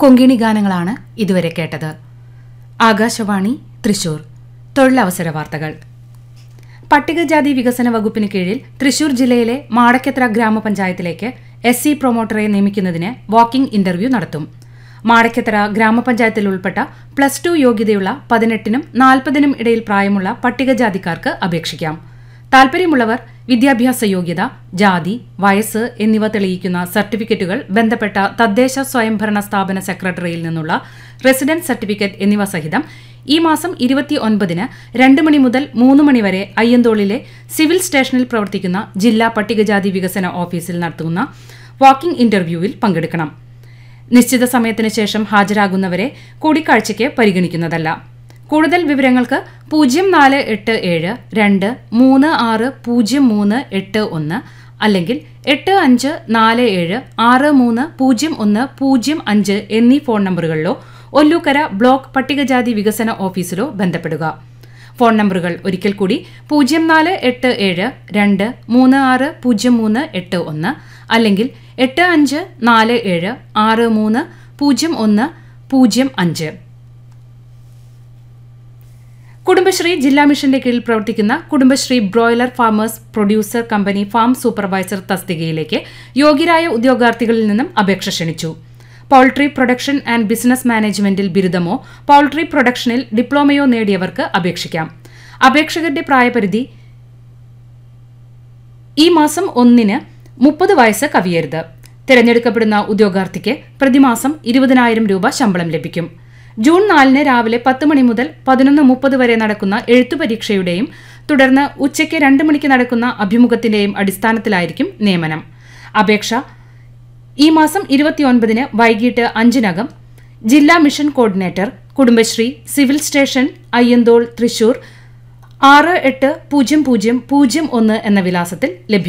കൊങ്കിണി ഗാനങ്ങളാണ് ഇതുവരെ കേട്ടത് ആകാശവാണി തൃശൂർ തൊഴിലവസര വാർത്തകൾ പട്ടികജാതി വികസന വകുപ്പിന് കീഴിൽ തൃശൂർ ജില്ലയിലെ മാടക്കത്ര ഗ്രാമപഞ്ചായത്തിലേക്ക് എസ് സി പ്രൊമോട്ടറെ നിയമിക്കുന്നതിന് വാക്കിംഗ് ഇന്റർവ്യൂ നടത്തും മാടക്കത്ര ഗ്രാമപഞ്ചായത്തിൽ ഉൾപ്പെട്ട പ്ലസ് ടു യോഗ്യതയുള്ള പതിനെട്ടിനും നാൽപ്പതിനും ഇടയിൽ പ്രായമുള്ള പട്ടികജാതിക്കാർക്ക് അപേക്ഷിക്കാം താൽപര്യമുള്ളവർ വിദ്യാഭ്യാസ യോഗ്യത ജാതി വയസ്സ് എന്നിവ തെളിയിക്കുന്ന സർട്ടിഫിക്കറ്റുകൾ ബന്ധപ്പെട്ട തദ്ദേശ സ്വയംഭരണ സ്ഥാപന സെക്രട്ടറിയിൽ നിന്നുള്ള റെസിഡൻസ് സർട്ടിഫിക്കറ്റ് എന്നിവ സഹിതം ഈ മാസം ഇരുപത്തി ഒൻപതിന് രണ്ട് മണി മുതൽ മൂന്ന് മണി വരെ അയ്യന്തോളിലെ സിവിൽ സ്റ്റേഷനിൽ പ്രവർത്തിക്കുന്ന ജില്ലാ പട്ടികജാതി വികസന ഓഫീസിൽ നടത്തുന്ന വാക്കിംഗ് ഇന്റർവ്യൂവിൽ പങ്കെടുക്കണം നിശ്ചിത സമയത്തിന് ശേഷം ഹാജരാകുന്നവരെ കൂടിക്കാഴ്ചയ്ക്ക് പരിഗണിക്കുന്നതല്ല കൂടുതൽ വിവരങ്ങൾക്ക് പൂജ്യം നാല് എട്ട് ഏഴ് രണ്ട് മൂന്ന് ആറ് പൂജ്യം മൂന്ന് എട്ട് ഒന്ന് അല്ലെങ്കിൽ എട്ട് അഞ്ച് നാല് ഏഴ് ആറ് മൂന്ന് പൂജ്യം ഒന്ന് പൂജ്യം അഞ്ച് എന്നീ ഫോൺ നമ്പറുകളിലോ ഒല്ലൂക്കര ബ്ലോക്ക് പട്ടികജാതി വികസന ഓഫീസിലോ ബന്ധപ്പെടുക ഫോൺ നമ്പറുകൾ ഒരിക്കൽ കൂടി പൂജ്യം നാല് എട്ട് ഏഴ് രണ്ട് മൂന്ന് ആറ് പൂജ്യം മൂന്ന് എട്ട് ഒന്ന് അല്ലെങ്കിൽ എട്ട് അഞ്ച് നാല് ഏഴ് ആറ് മൂന്ന് പൂജ്യം ഒന്ന് പൂജ്യം അഞ്ച് കുടുംബശ്രീ ജില്ലാ മിഷന്റെ കീഴിൽ പ്രവർത്തിക്കുന്ന Kudumbashree broiler farmers producer company farm supervisor തസ്തികയിലേക്ക് യോഗ്യരായ ഉദ്യോഗാർത്ഥികളിൽ നിന്നും അപേക്ഷ ക്ഷണിച്ചു പൌൾട്രി പ്രൊഡക്ഷൻ ആൻഡ് ബിസിനസ് മാനേജ്മെന്റിൽ ബിരുദമോ പൌൾട്രി പ്രൊഡക്ഷനിൽ ഡിപ്ലോമയോ നേടിയവർക്ക് അപേക്ഷിക്കാം അപേക്ഷകരുടെ പ്രായപരിധി ഈ മാസം ഒന്നിന് മുപ്പത് വയസ്സ് കവിയരുത് തിരഞ്ഞെടുക്കപ്പെടുന്ന ഉദ്യോഗാർത്ഥിക്ക് പ്രതിമാസം ഇരുപതിനായിരം രൂപ ശമ്പളം ലഭിക്കും ജൂൺ നാലിന് രാവിലെ പത്ത് മണി മുതൽ പതിനൊന്ന് മുപ്പത് വരെ നടക്കുന്ന എഴുത്തു പരീക്ഷയുടെയും തുടർന്ന് ഉച്ചയ്ക്ക് രണ്ട് മണിക്ക് നടക്കുന്ന അഭിമുഖത്തിന്റെയും അടിസ്ഥാനത്തിലായിരിക്കും നിയമനം അപേക്ഷ ഈ മാസം ഇരുപത്തിയൊൻപതിന് വൈകിട്ട് അഞ്ചിനകം ജില്ലാ mission coordinator Kudumbashree civil station Ayyanthole Thrissur ആറ് എട്ട് പൂജ്യം പൂജ്യം പൂജ്യം ഒന്ന് എന്ന വിലാസത്തിൽ ലഭ്യം